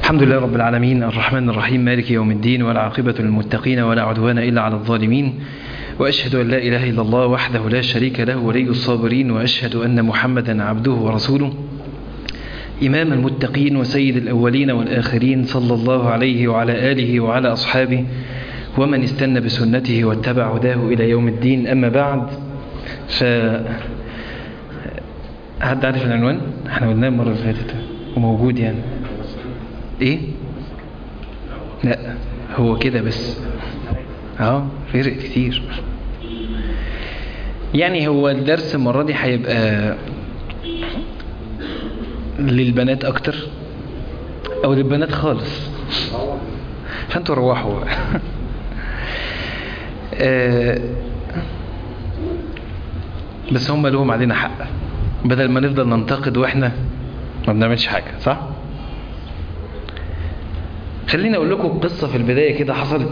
الحمد لله رب العالمين الرحمن الرحيم مالك يوم الدين والعاقبة للمتقين ولا عدوان إلا على الظالمين وأشهد أن لا إله إلا الله وحده لا شريك له ولي الصابرين وأشهد أن محمدا عبده ورسوله إمام المتقين وسيد الأولين والآخرين صلى الله عليه وعلى آله وعلى أصحابه ومن استنى بسنته واتبع هداه إلى يوم الدين أما بعد ف حد عارف العنوان؟ احنا قلناه المرة اللي فاتت وموجود يعني ايه؟ لا هو كده بس اه فرق كتير يعني هو الدرس المرة دي هيبقى للبنات اكتر او للبنات خالص فانتوا روحوا بقى آه بس هم لهم علينا حق بدل ما نفضل ننتقد واحنا ما بنعملش حاجة صح خليني اقول لكم قصة في البداية كده حصلت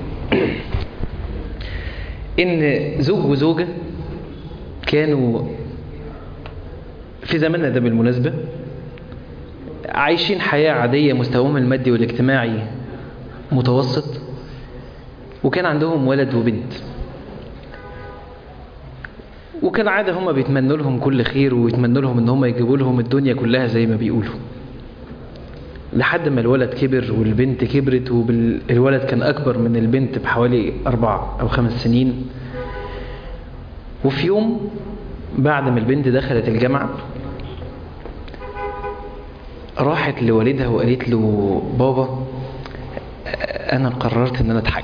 ان زوج وزوجة كانوا في زماننا ده بالمناسبة عايشين حياة عادية مستواهم المادي والاجتماعي متوسط وكان عندهم ولد وبنت وكان عادة هم بيتمنوا لهم كل خير ويتمنوا لهم ان هم يجيبوا لهم الدنيا كلها زي ما بيقولوا لحد ما الولد كبر والبنت كبرت والولد كان أكبر من البنت بحوالي أربع أو خمس سنين وفي يوم بعد ما البنت دخلت الجامعة راحت لوالدها وقالت له بابا أنا قررت أن أنا أتحجب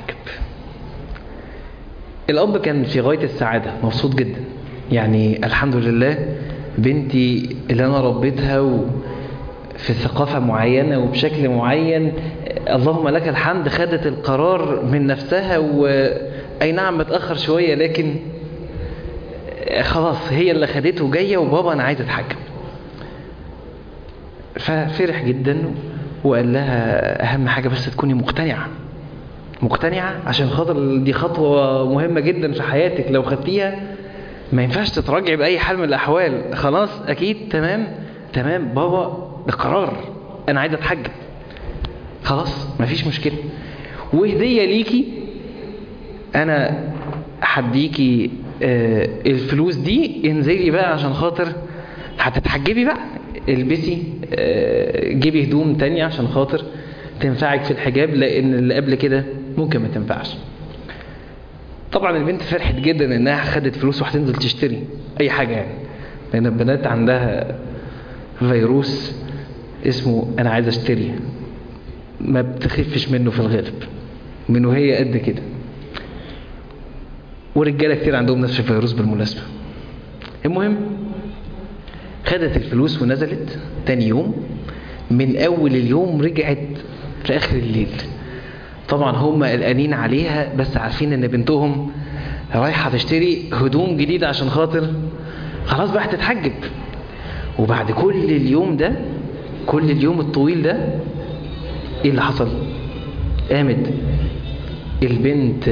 الأب كان في غاية السعادة مبسوط جدا يعني الحمد لله بنتي اللي أنا ربيتها و في ثقافة معينة وبشكل معين اللهم لك الحمد خدت القرار من نفسها وأي نعم متأخر شوية لكن خلاص هي اللي خدته جاية وبابا أنا عايز أتحكم ففرح جدا وقال لها أهم حاجة بس تكوني مقتنعة مقتنعة عشان خاطر دي خطوة مهمة جدا في حياتك لو خدتيها ما ينفعش تتراجعي بأي حال من الأحوال خلاص أكيد تمام تمام بابا ده قرار انا عايز اتحجب خلاص مفيش مشكلة وهدية ليكي انا هديكي آه الفلوس دي انزلي بقى عشان خاطر هتتحجبي بقى البسي آه جيبي هدوم تانية عشان خاطر تنفعك في الحجاب لان اللي قبل كده ممكن ما تنفعش طبعا البنت فرحت جدا انها خدت فلوس وهتنزل تشتري اي حاجة يعني لان البنات عندها فيروس اسمه انا عايز اشتري ما بتخفش منه في الغالب من وهي قد كده ورجاله كتير عندهم نفس الفيروس بالمناسبه المهم خدت الفلوس ونزلت تاني يوم من اول اليوم رجعت في اخر الليل طبعا هم قلقانين عليها بس عارفين ان بنتهم رايحه تشتري هدوم جديده عشان خاطر خلاص بقى هتتحجب وبعد كل اليوم ده كل اليوم الطويل ده ايه اللي حصل قامت البنت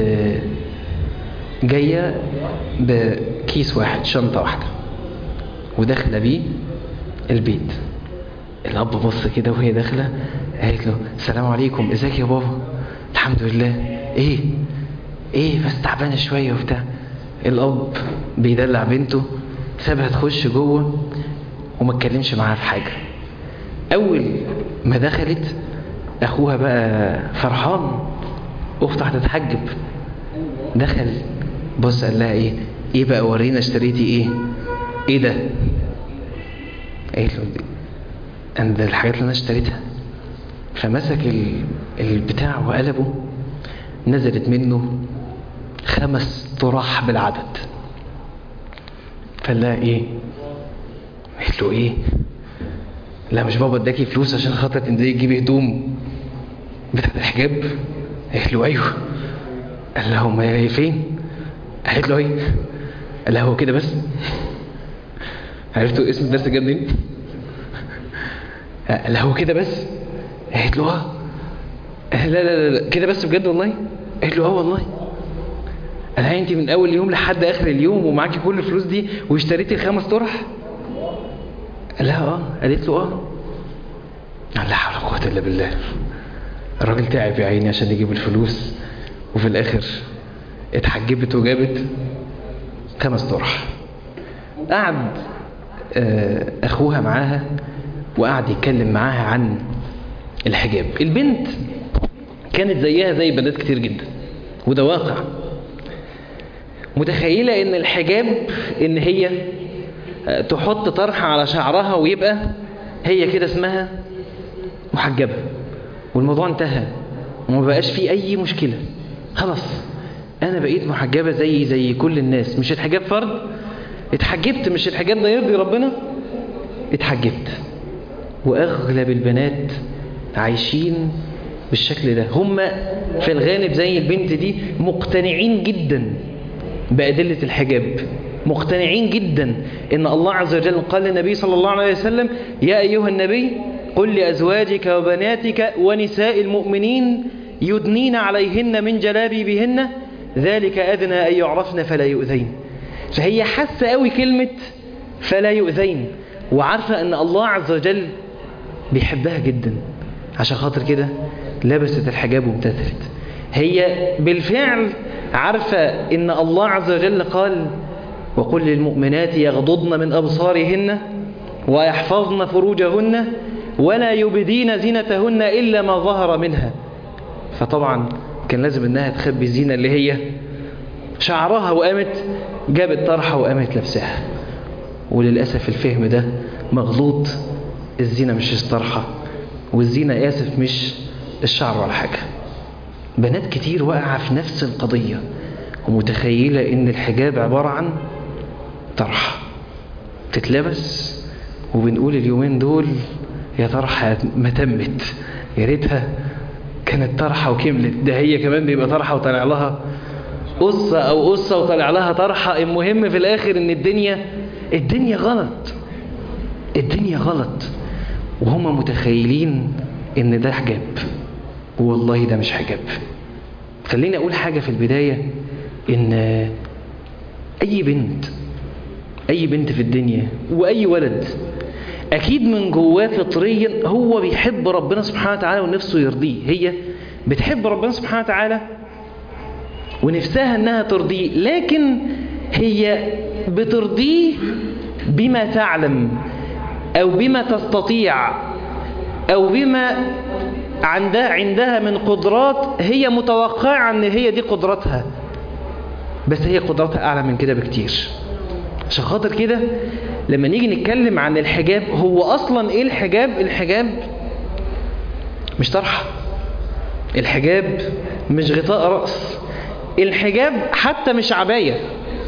جاية بكيس واحد شنطة واحدة وداخلة بيه البيت الأب بص كده وهي داخلة قالت له السلام عليكم ازيك يا بابا الحمد لله ايه ايه بس تعبانة شوية وبتاع الأب بيدلع بنته سابها تخش جوه وما اتكلمش معاها في حاجة اول ما دخلت اخوها بقى فرحان اخته هتتحجب دخل بص قال لها ايه ايه بقى ورينا اشتريتي ايه ايه ده قالت له انا ده الحاجات اللي انا اشتريتها فمسك البتاع وقلبه نزلت منه خمس طرح بالعدد فقال لها ايه قالت له ايه لا مش بابا اداكي فلوس عشان خاطر تنزلي تجيبي هدوم بتاعت الحجاب قالت له ايوه قال لها امال هي فين قالت له ايه قال لها هو كده بس عرفتوا اسم الدرس جاب منين قال لها هو كده بس قالت له اه لا لا لا كده بس بجد والله قالت له اه والله قال انت من اول يوم لحد اخر اليوم ومعاكي كل الفلوس دي واشتريتي الخمس طرح قال لها اه قالت له اه قال لا حول قوة إلا بالله الراجل تعب يا عيني عشان يجيب الفلوس وفي الآخر اتحجبت وجابت خمس طرح قعد آه، أخوها معاها وقعد يتكلم معاها عن الحجاب البنت كانت زيها زي بنات كتير جدا وده واقع متخيلة ان الحجاب ان هي آه، تحط طرحة على شعرها ويبقى هي كده اسمها محجبة والموضوع انتهى وما بقاش فيه اي مشكلة خلاص انا بقيت محجبة زي زي كل الناس مش الحجاب فرض اتحجبت مش الحجاب ده يرضي ربنا اتحجبت واغلب البنات عايشين بالشكل ده هم في الغالب زي البنت دي مقتنعين جدا بأدلة الحجاب مقتنعين جدا ان الله عز وجل قال للنبي صلى الله عليه وسلم يا ايها النبي قل لازواجك وبناتك ونساء المؤمنين يدنين عليهن من جلابيبهن ذلك ادنى ان يعرفن فلا يؤذين فهي حاسه قوي كلمه فلا يؤذين وعارفه ان الله عز وجل بيحبها جدا عشان خاطر كده لبست الحجاب وامتثلت هي بالفعل عارفة ان الله عز وجل قال وقل للمؤمنات يغضضن من أبصارهن ويحفظن فروجهن ولا يبدين زينتهن إلا ما ظهر منها فطبعا كان لازم انها تخبي الزينة اللي هي شعرها وقامت جابت طرحة وقامت لابساها وللأسف الفهم ده مغلوط الزينة مش الطرحة والزينة آسف مش الشعر ولا حاجة بنات كتير واقعة في نفس القضية ومتخيلة ان الحجاب عبارة عن طرحة تتلبس وبنقول اليومين دول يا طرحة ما تمت يا ريتها كانت طرحة وكملت ده هي كمان بيبقى طرحة وطلع لها قصة أو قصة وطلع لها طرحة المهم في الآخر إن الدنيا الدنيا غلط الدنيا غلط وهم متخيلين إن ده حجاب والله ده مش حجاب خليني أقول حاجة في البداية إن أي بنت أي بنت في الدنيا وأي ولد أكيد من جواه فطريا هو بيحب ربنا سبحانه وتعالى ونفسه يرضيه هي بتحب ربنا سبحانه وتعالى ونفسها أنها ترضيه لكن هي بترضيه بما تعلم أو بما تستطيع أو بما عندها عندها من قدرات هي متوقعة ان هي دي قدراتها بس هي قدراتها اعلى من كده بكتير عشان خاطر كده لما نيجي نتكلم عن الحجاب هو اصلا ايه الحجاب الحجاب مش طرحة الحجاب مش غطاء رأس الحجاب حتى مش عباية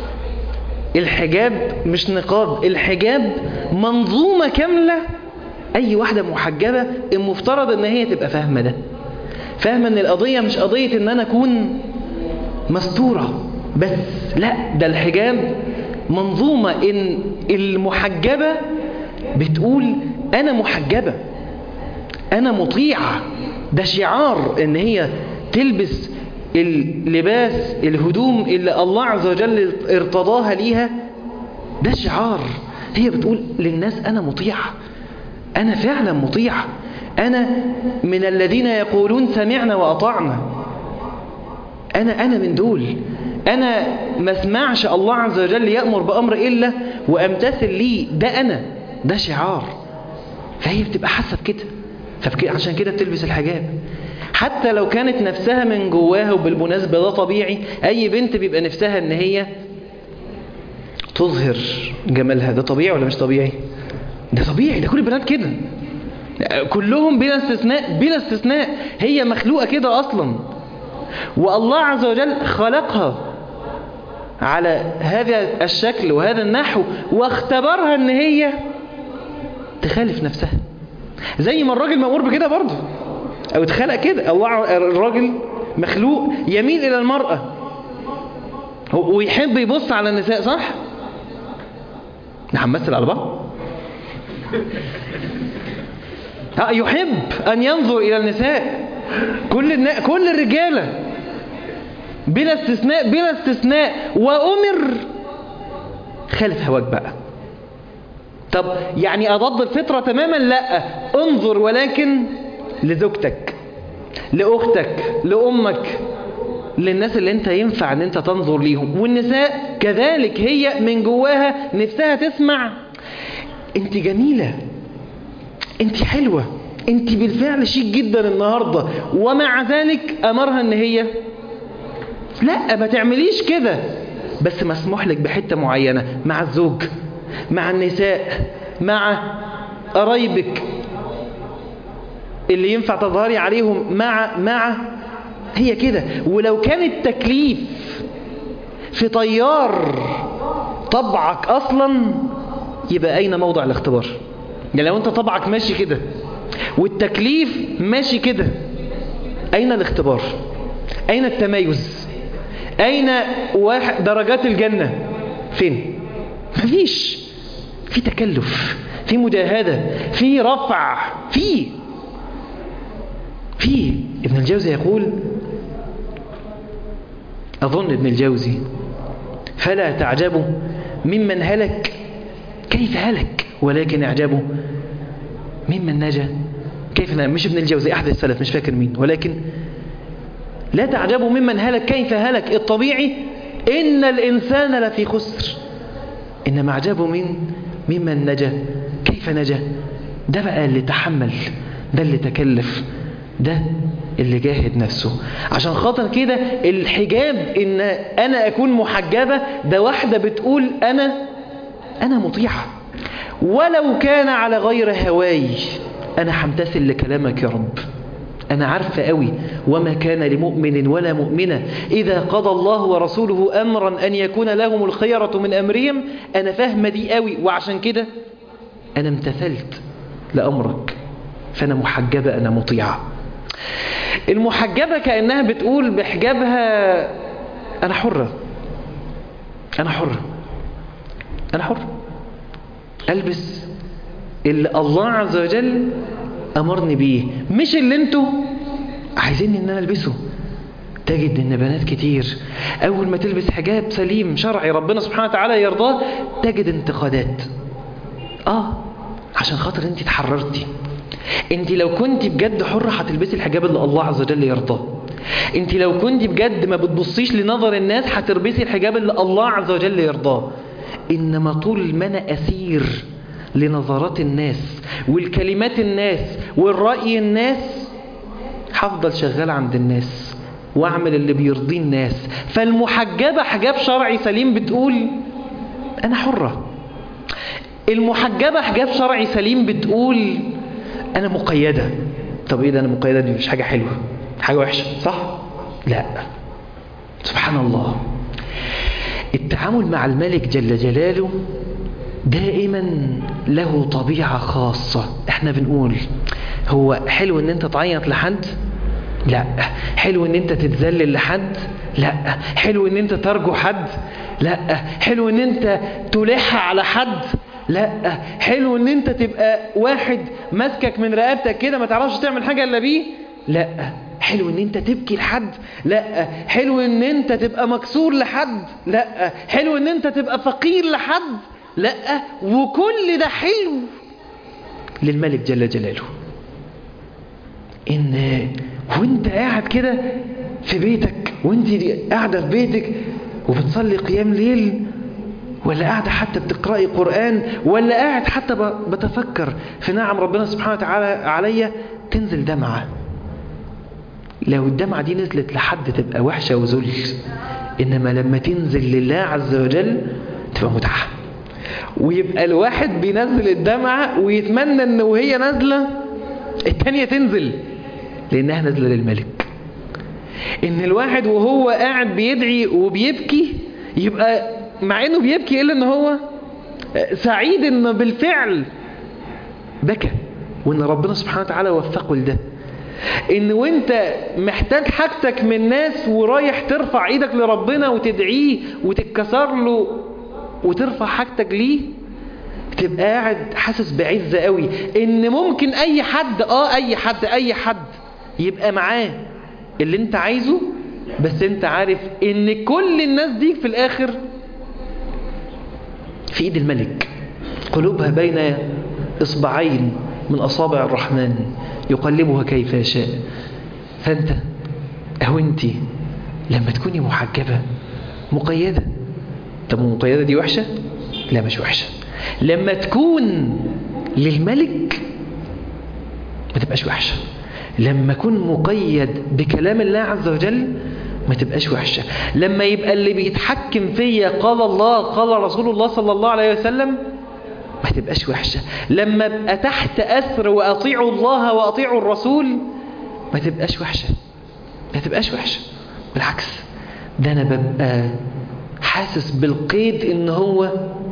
الحجاب مش نقاب الحجاب منظومة كاملة اي واحدة محجبة المفترض ان هي تبقى فاهمة ده فاهمة ان القضية مش قضية ان انا اكون مستورة بس لا ده الحجاب منظومة ان المحجبة بتقول انا محجبة انا مطيعة ده شعار ان هي تلبس اللباس الهدوم اللي الله عز وجل ارتضاها ليها ده شعار هي بتقول للناس انا مطيعة أنا فعلا مطيع أنا من الذين يقولون سمعنا وأطعنا أنا أنا من دول أنا ما اسمعش الله عز وجل يأمر بأمر إلا وأمتثل ليه ده أنا ده شعار فهي بتبقى حاسة بكده عشان كده بتلبس الحجاب حتى لو كانت نفسها من جواها وبالمناسبة ده طبيعي أي بنت بيبقى نفسها إن هي تظهر جمالها ده طبيعي ولا مش طبيعي ده طبيعي ده كل البنات كده كلهم بلا استثناء بلا استثناء هي مخلوقة كده أصلا والله عز وجل خلقها على هذا الشكل وهذا النحو واختبرها ان هي تخالف نفسها زي ما الراجل مأمور بكده برضه او اتخلق كده الله الراجل مخلوق يميل الى المرأة ويحب يبص على النساء صح نحن على بعض يحب أن ينظر إلى النساء كل النا... كل الرجالة بلا استثناء بلا استثناء وأمر خالف هواك بقى طب يعني أضد الفطرة تماما لا انظر ولكن لزوجتك لأختك لأمك للناس اللي انت ينفع ان انت تنظر ليهم والنساء كذلك هي من جواها نفسها تسمع انت جميلة انت حلوة انت بالفعل شيك جدا النهاردة ومع ذلك امرها ان هي لا ما تعمليش كده بس مسموح لك بحتة معينة مع الزوج مع النساء مع قرايبك اللي ينفع تظهري عليهم مع مع هي كده ولو كان التكليف في طيار طبعك اصلا يبقى اين موضع الاختبار يعني لو انت طبعك ماشي كده والتكليف ماشي كده اين الاختبار اين التميز اين واحد درجات الجنة فين مفيش في تكلف في مجاهدة في رفع في في ابن الجوزي يقول أظن ابن الجوزي فلا تعجبوا ممن هلك كيف هلك ولكن اعجبوا ممن نجا كيف نجا مش ابن الجوزي أحد السلف مش فاكر مين ولكن لا تعجبوا ممن هلك كيف هلك الطبيعي إن الإنسان لفي خسر إنما اعجبوا من ممن نجا كيف نجا ده بقى اللي تحمل ده اللي تكلف ده اللي جاهد نفسه عشان خاطر كده الحجاب ان انا اكون محجبة ده واحدة بتقول انا انا مطيعة ولو كان على غير هواي انا همتثل لكلامك يا رب أنا عارفة قوي وما كان لمؤمن ولا مؤمنة إذا قضى الله ورسوله أمرا أن يكون لهم الخيرة من أمرهم أنا فاهمة دي قوي وعشان كده أنا امتثلت لأمرك فأنا محجبة أنا مطيعة المحجبة كأنها بتقول بحجابها أنا حرة أنا حرة أنا حرة ألبس اللي الله عز وجل أمرني بيه مش اللي انتوا عايزين ان انا البسه تجد ان بنات كتير اول ما تلبس حجاب سليم شرعي ربنا سبحانه وتعالى يرضاه تجد انتقادات اه عشان خاطر انت اتحررتي انت لو كنت بجد حرة هتلبسي الحجاب اللي الله عز وجل يرضاه انت لو كنت بجد ما بتبصيش لنظر الناس هتلبسي الحجاب اللي الله عز وجل يرضاه انما طول ما انا اسير لنظرات الناس والكلمات الناس والرأي الناس هفضل شغال عند الناس واعمل اللي بيرضي الناس فالمحجبة حجاب شرعي سليم بتقول انا حرة المحجبة حجاب شرعي سليم بتقول انا مقيدة طب ايه ده انا مقيدة دي مش حاجة حلوة حاجة وحشة صح لا سبحان الله التعامل مع الملك جل جلاله دائما له طبيعة خاصة احنا بنقول هو حلو ان انت تعيط لحد لا حلو ان انت تتذلل لحد لا حلو ان انت ترجو حد لا حلو ان انت تلح على حد لا حلو ان انت تبقى واحد ماسكك من رقبتك كده ما تعرفش تعمل حاجة الا بيه لا حلو ان انت تبكي لحد لا حلو ان انت تبقى مكسور لحد لا حلو ان انت تبقى فقير لحد لا وكل ده حلو للملك جل جلاله ان وانت قاعد كده في بيتك وانت قاعدة في بيتك وبتصلي قيام ليل ولا قاعدة حتى بتقرأي قرآن ولا قاعد حتى بتفكر في نعم ربنا سبحانه وتعالى عليا تنزل دمعة لو الدمعة دي نزلت لحد تبقى وحشة وذل إنما لما تنزل لله عز وجل تبقى متعة ويبقى الواحد بينزل الدمعة ويتمنى ان وهي نازلة التانية تنزل لانها نازلة للملك ان الواحد وهو قاعد بيدعي وبيبكي يبقى مع انه بيبكي الا ان هو سعيد ان بالفعل بكى وان ربنا سبحانه وتعالى وفقه لده ان وانت محتاج حاجتك من ناس ورايح ترفع ايدك لربنا وتدعيه وتتكسر له وترفع حاجتك ليه تبقى قاعد حاسس بعزة قوي ان ممكن اي حد اه اي حد اي حد يبقى معاه اللي انت عايزه بس انت عارف ان كل الناس دي في الاخر في ايد الملك قلوبها بين اصبعين من أصابع الرحمن يقلبها كيف يشاء فأنت أو أنت لما تكوني محجبة مقيدة طب المقيدة دي وحشة؟ لا مش وحشة لما تكون للملك ما تبقاش وحشة لما أكون مقيد بكلام الله عز وجل ما تبقاش وحشة لما يبقى اللي بيتحكم فيا قال الله قال رسول الله صلى الله عليه وسلم ما تبقاش وحشة لما ابقى تحت أسر وأطيعوا الله وأطيعوا الرسول ما تبقاش وحشة ما تبقاش وحشة بالعكس ده أنا ببقى حاسس بالقيد إن هو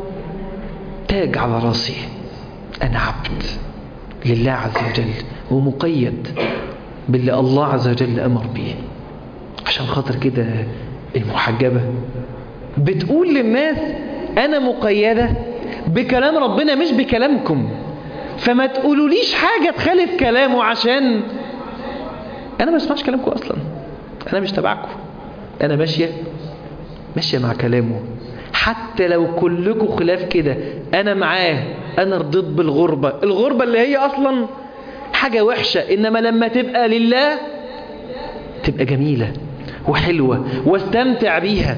تاج على راسي أنا عبد لله عز وجل ومقيد باللي الله عز وجل أمر به عشان خاطر كده المحجبة بتقول للناس أنا مقيدة بكلام ربنا مش بكلامكم فما تقولوليش حاجة تخالف كلامه عشان أنا ما اسمعش كلامكم أصلا أنا مش تبعكم أنا ماشية ماشية مع كلامه حتى لو كلكم خلاف كده أنا معاه أنا رضيت بالغربة الغربة اللي هي أصلا حاجة وحشة إنما لما تبقى لله تبقى جميلة وحلوة واستمتع بيها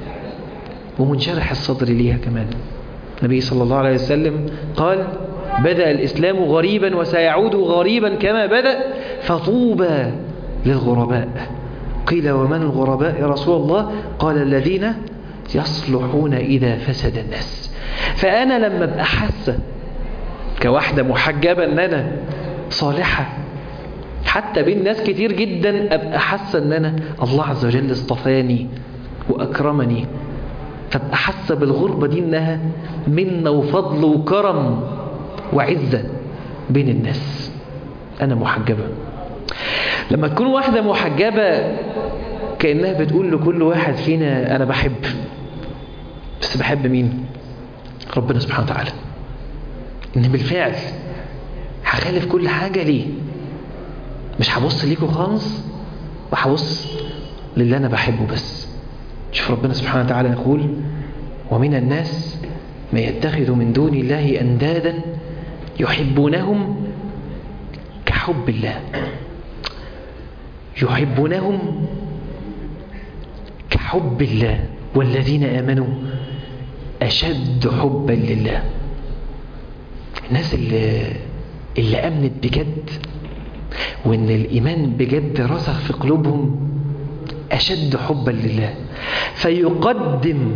ومنشرح الصدر ليها كمان النبي صلى الله عليه وسلم قال بدأ الإسلام غريبا وسيعود غريبا كما بدأ فطوبى للغرباء قيل ومن الغرباء يا رسول الله قال الذين يصلحون إذا فسد الناس فأنا لما أبقى حاسة كواحدة محجبة أن أنا صالحة حتى بين ناس كتير جدا أبقى حاسة أن أنا الله عز وجل اصطفاني وأكرمني فابقى حاسة بالغربة دي إنها منة وفضل وكرم وعزة بين الناس أنا محجبة لما تكون واحدة محجبة كأنها بتقول لكل واحد فينا أنا بحب بس بحب مين ربنا سبحانه وتعالى إن بالفعل هخالف كل حاجة ليه مش هبص ليكوا خالص وهبص للي أنا بحبه بس شوف ربنا سبحانه وتعالى يقول ومن الناس ما يتخذ من دون الله أندادا يحبونهم كحب الله يحبونهم كحب الله والذين آمنوا أشد حبا لله الناس اللي, اللي أمنت بجد وإن الإيمان بجد رسخ في قلوبهم أشد حبا لله فيقدم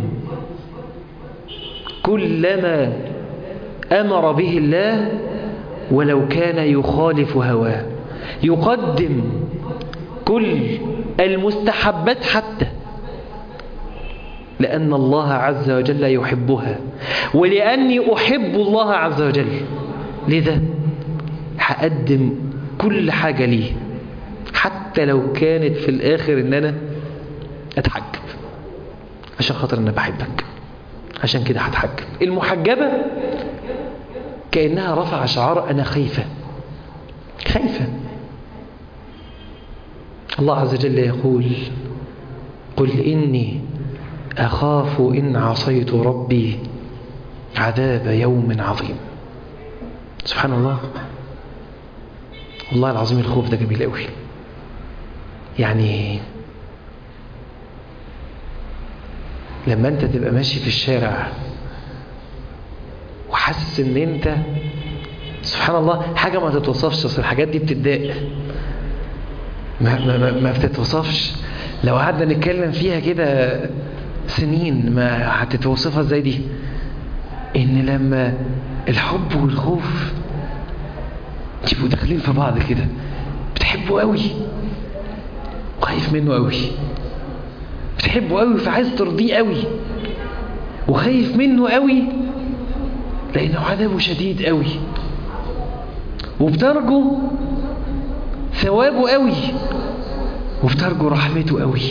كلما أمر به الله ولو كان يخالف هواه يقدم كل المستحبات حتى لأن الله عز وجل يحبها ولأني أحب الله عز وجل لذا هقدم كل حاجة ليه حتى لو كانت في الآخر إن أنا أتحجب عشان خاطر أنا بحبك عشان كده هتحجب المحجبة كأنها رفع شعار أنا خايفة خايفة الله عز وجل يقول قل إني أخاف إن عصيت ربي عذاب يوم عظيم سبحان الله والله العظيم الخوف ده جميل قوي يعني لما انت تبقى ماشي في الشارع وحاسس ان انت سبحان الله حاجة ما تتوصفش اصل الحاجات دي بتتضايق ما, ما, ما, ما بتتوصفش لو قعدنا نتكلم فيها كده سنين ما هتتوصفها ازاي دي ان لما الحب والخوف تبقوا داخلين في بعض كده بتحبه قوي وخايف منه قوي بتحبه قوي فعايز ترضيه قوي وخايف منه قوي لانه عذابه شديد قوي وبترجو ثوابه قوي وبترجو رحمته قوي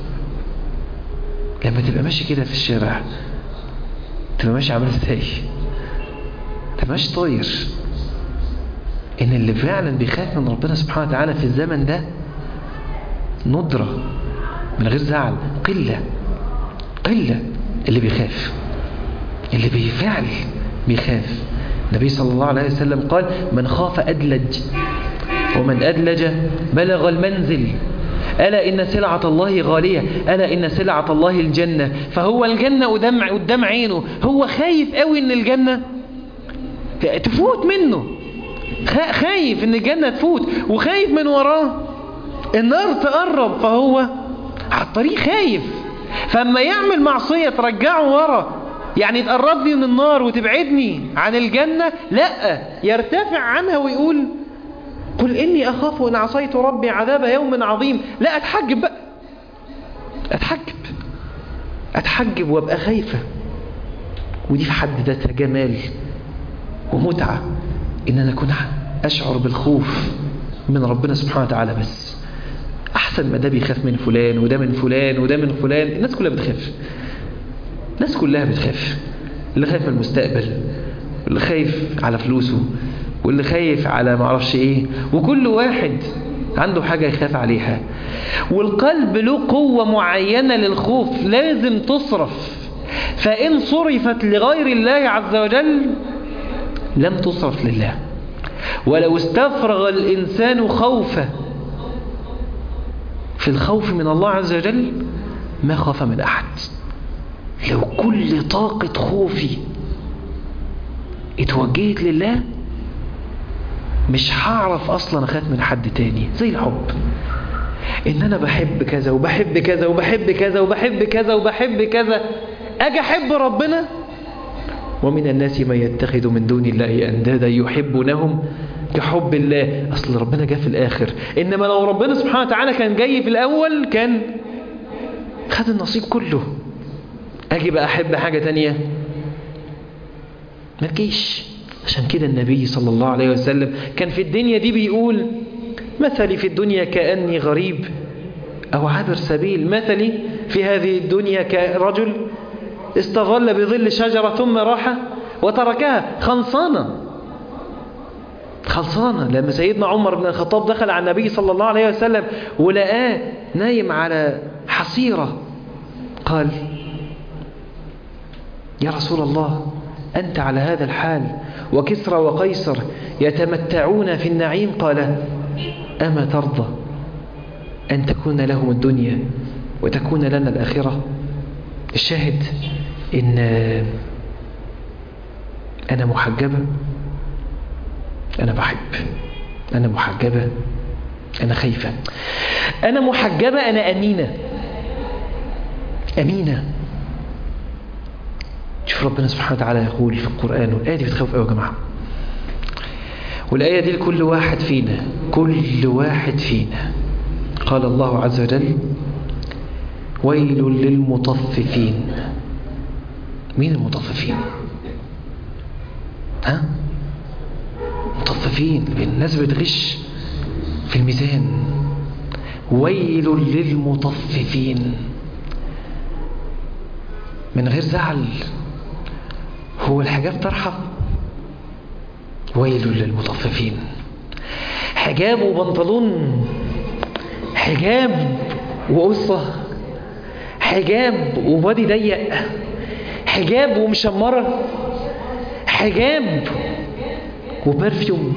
لما تبقى ماشي كده في الشارع تبقى ماشي عامل ازاي تبقى ماشي طاير ان اللي فعلا بيخاف من ربنا سبحانه وتعالى في الزمن ده ندرة من غير زعل قلة قلة اللي بيخاف اللي بالفعل بيخاف النبي صلى الله عليه وسلم قال من خاف أدلج ومن أدلج بلغ المنزل ألا إن سلعة الله غالية ألا إن سلعة الله الجنة فهو الجنة قدام قدام عينه هو خايف قوي إن الجنة تفوت منه خايف إن الجنة تفوت وخايف من وراه النار تقرب فهو على الطريق خايف فاما يعمل معصية ترجعه ورا يعني تقربني من النار وتبعدني عن الجنة لا يرتفع عنها ويقول قل إني أخاف إن عصيت ربي عذاب يوم عظيم لا أتحجب بقى أتحجب أتحجب وأبقى خايفة ودي في حد ذاتها جمال ومتعة إن أنا أكون أشعر بالخوف من ربنا سبحانه وتعالى بس أحسن ما ده بيخاف من فلان وده من فلان وده من فلان الناس كلها بتخاف الناس كلها بتخاف اللي خايف من المستقبل واللي خايف على فلوسه واللي خايف على معرفش ايه وكل واحد عنده حاجة يخاف عليها والقلب له قوة معينة للخوف لازم تصرف فإن صرفت لغير الله عز وجل لم تصرف لله ولو استفرغ الإنسان خوفه في الخوف من الله عز وجل ما خاف من أحد لو كل طاقة خوفي اتوجهت لله مش هعرف اصلا اخاف من حد تاني زي الحب ان انا بحب كذا وبحب كذا وبحب كذا وبحب كذا وبحب كذا اجي احب ربنا ومن الناس من يتخذ من دون الله اندادا يحبونهم كحب الله اصل ربنا جاء في الاخر انما لو ربنا سبحانه وتعالى كان جاي في الاول كان خد النصيب كله اجي بقى احب حاجة تانية ما تجيش عشان كده النبي صلى الله عليه وسلم كان في الدنيا دي بيقول مثلي في الدنيا كأني غريب أو عابر سبيل مثلي في هذه الدنيا كرجل استظل بظل شجرة ثم راح وتركها خلصانة خلصانة لما سيدنا عمر بن الخطاب دخل على النبي صلى الله عليه وسلم ولقاه نايم على حصيرة قال يا رسول الله أنت على هذا الحال وكسرى وقيصر يتمتعون في النعيم قال أما ترضى أن تكون لهم الدنيا وتكون لنا الآخرة الشاهد إن أنا محجبة أنا بحب أنا محجبة أنا خايفة أنا محجبة أنا أمينة أمينة شوف ربنا سبحانه وتعالى يقول في القرآن والآية دي بتخوف قوي يا جماعة والآية دي لكل واحد فينا كل واحد فينا قال الله عز وجل ويل للمطففين مين المطففين ها مطففين الناس بتغش في الميزان ويل للمطففين من غير زعل هو الحجاب طرحة ويل للمطففين حجاب وبنطلون حجاب وقصة حجاب وبادي ضيق حجاب ومشمرة حجاب وبرفيوم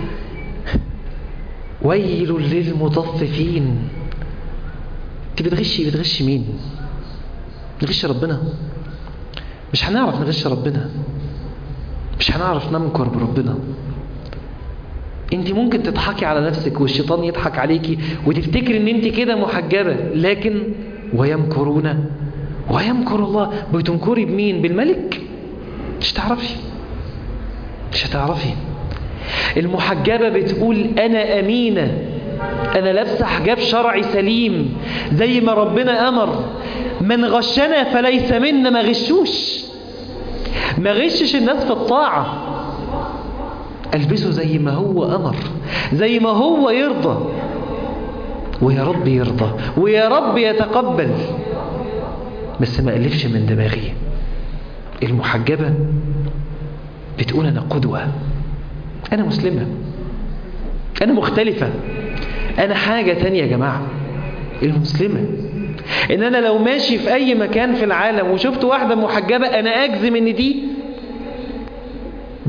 ويل للمطففين انت بتغشي بتغشي مين نغش ربنا مش هنعرف نغش ربنا مش هنعرف نمكر بربنا انت ممكن تضحكي على نفسك والشيطان يضحك عليكي وتفتكري ان انت كده محجبة لكن ويمكرون ويمكر الله بتنكري بمين بالملك مش تعرفي مش هتعرفي المحجبة بتقول انا امينة انا لابسه حجاب شرعي سليم زي ما ربنا امر من غشنا فليس منا ما غشوش ما غشش الناس في الطاعة البسه زي ما هو امر زي ما هو يرضى ويا رب يرضى ويا رب يتقبل بس ما ألفش من دماغي المحجبة بتقول أنا قدوة أنا مسلمة أنا مختلفة أنا حاجة تانية يا جماعة المسلمة إن أنا لو ماشي في أي مكان في العالم وشفت واحدة محجبة أنا أجزم إن دي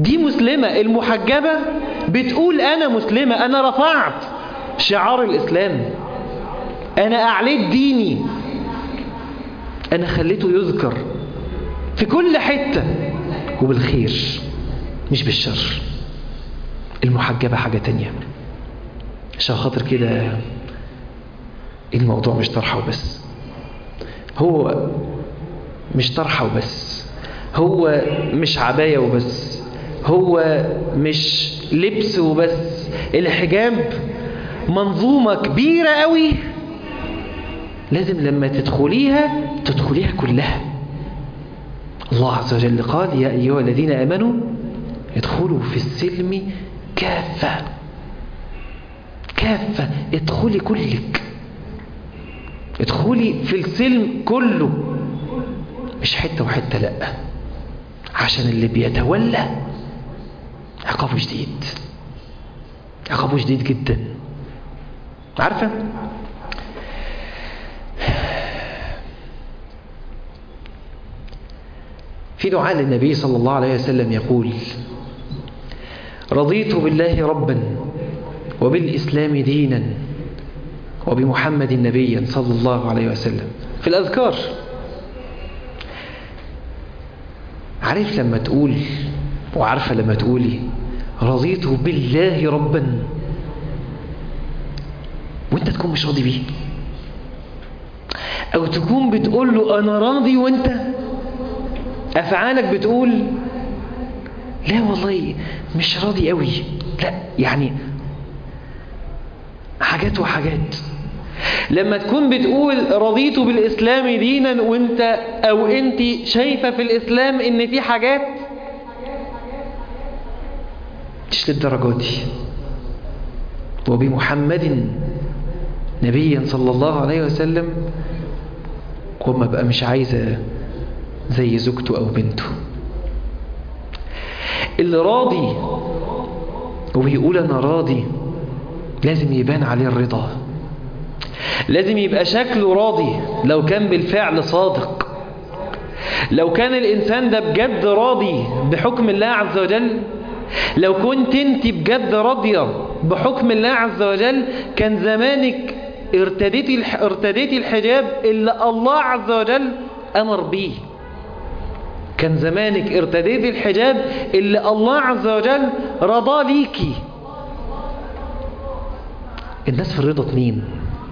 دي مسلمة المحجبة بتقول أنا مسلمة أنا رفعت شعار الإسلام أنا أعليت ديني أنا خليته يذكر في كل حتة وبالخير مش بالشر المحجبة حاجة تانية عشان خاطر كده الموضوع مش طرحة وبس هو مش طرحة وبس هو مش عباية وبس هو مش لبس وبس الحجاب منظومة كبيرة قوي لازم لما تدخليها تدخليها كلها الله عز وجل قال يا أيها الذين آمنوا ادخلوا في السلم كافة كافة ادخلي كلك ادخلي في السلم كله مش حتة وحتة لأ عشان اللي بيتولى عقابه شديد عقابه شديد جدا عارفة في دعاء للنبي صلى الله عليه وسلم يقول رضيت بالله ربا وبالإسلام دينا وبمحمد نبيا صلى الله عليه وسلم في الأذكار عارف لما تقول وعارفة لما تقولي رضيت بالله ربا وانت تكون مش راضي بيه او تكون بتقول له انا راضي وانت افعالك بتقول لا والله مش راضي قوي لا يعني حاجات وحاجات لما تكون بتقول رضيت بالإسلام دينا وانت او انت شايفة في الإسلام ان في حاجات مش للدرجة دي وبمحمد نبيا صلى الله عليه وسلم وما بقى مش عايزة زي زوجته أو بنته اللي راضي وبيقول أنا راضي لازم يبان عليه الرضا لازم يبقى شكله راضي لو كان بالفعل صادق لو كان الإنسان ده بجد راضي بحكم الله عز وجل لو كنت انت بجد راضية بحكم الله عز وجل كان زمانك ارتديتي ارتديتي الحجاب اللي الله عز وجل أمر بيه كان زمانك ارتديتي الحجاب اللي الله عز وجل رضى ليكي الناس في الرضا اتنين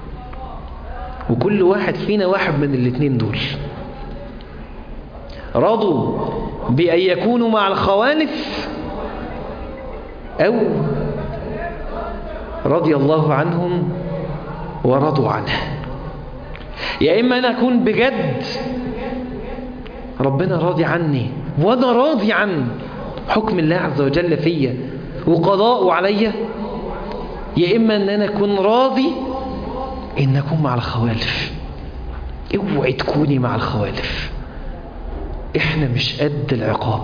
وكل واحد فينا واحد من الاتنين دول رضوا بأن يكونوا مع الخوالف أو رضي الله عنهم ورضوا عنه يا إما أنا أكون بجد ربنا راضي عني وأنا راضي عن حكم الله عز وجل فيا وقضاءه عليا يا إما أن أنا أكون راضي إن أكون مع الخوالف اوعي تكوني مع الخوالف إحنا مش قد العقاب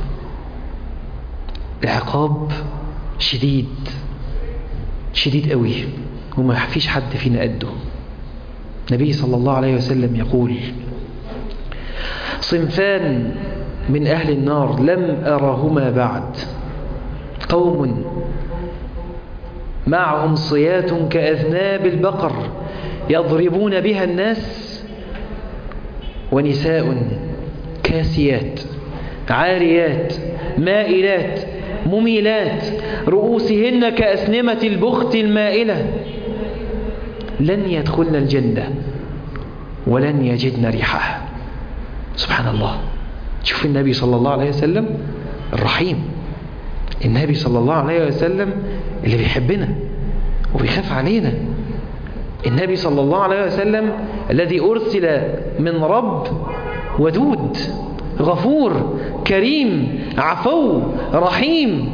العقاب شديد شديد قوي وما فيش حد فينا قده النبي صلى الله عليه وسلم يقول صنفان من أهل النار لم أرهما بعد قوم معهم صيات كأذناب البقر يضربون بها الناس ونساء كاسيات عاريات مائلات مميلات رؤوسهن كأسنمة البخت المائلة لن يدخلن الجنة ولن يجدن ريحها سبحان الله شوف النبي صلى الله عليه وسلم الرحيم النبي صلى الله عليه وسلم اللي بيحبنا وبيخاف علينا النبي صلى الله عليه وسلم الذي أرسل من رب ودود غفور كريم عفو رحيم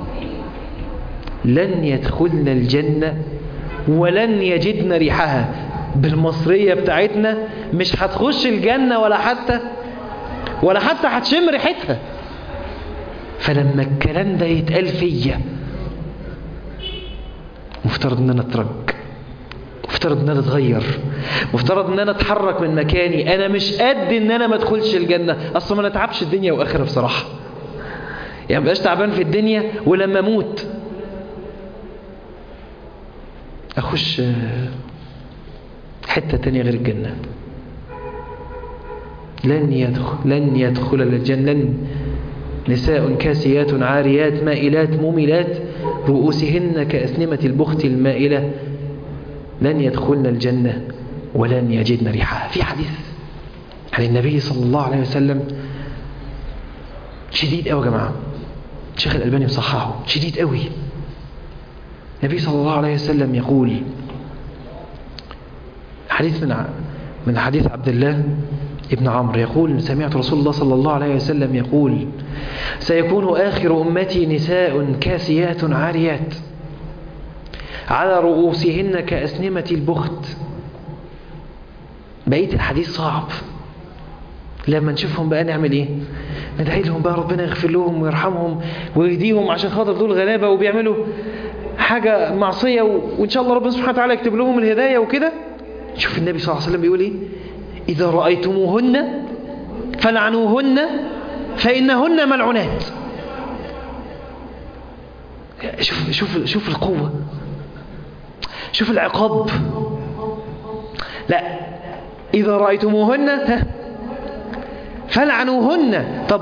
لن يدخلن الجنة ولن يجدن ريحها بالمصرية بتاعتنا مش هتخش الجنة ولا حتى ولا حتى هتشم ريحتها فلما الكلام ده يتقال فيا مفترض ان انا اترك مفترض ان انا اتغير مفترض ان انا اتحرك من مكاني انا مش قد ان انا ما ادخلش الجنه اصلا ما نتعبش الدنيا واخره بصراحه يعني مبقاش تعبان في الدنيا ولما اموت اخش حتة تانية غير الجنة لن يدخل لن يدخل الجنة لن نساء كاسيات عاريات مائلات مميلات رؤوسهن كأسنمة البخت المائلة لن يدخلن الجنة ولن يجدن ريحها في حديث عن النبي صلى الله عليه وسلم شديد قوي يا جماعة الشيخ الألباني مصححه شديد قوي النبي صلى الله عليه وسلم يقول حديث من من حديث عبد الله ابن عمرو يقول سمعت رسول الله صلى الله عليه وسلم يقول سيكون آخر أمتي نساء كاسيات عاريات على رؤوسهن كأسنمة البخت بقية الحديث صعب لما نشوفهم بقى نعمل ايه ندعي لهم بقى ربنا يغفر لهم ويرحمهم ويهديهم عشان خاطر دول غلابة وبيعملوا حاجة معصية وإن شاء الله ربنا سبحانه وتعالى يكتب لهم الهداية وكده شوف النبي صلى الله عليه وسلم بيقول ايه إذا رأيتموهن فلعنوهن فإنهن ملعونات شوف شوف شوف القوة شوف العقاب لا إذا رأيتموهن فلعنوهن طب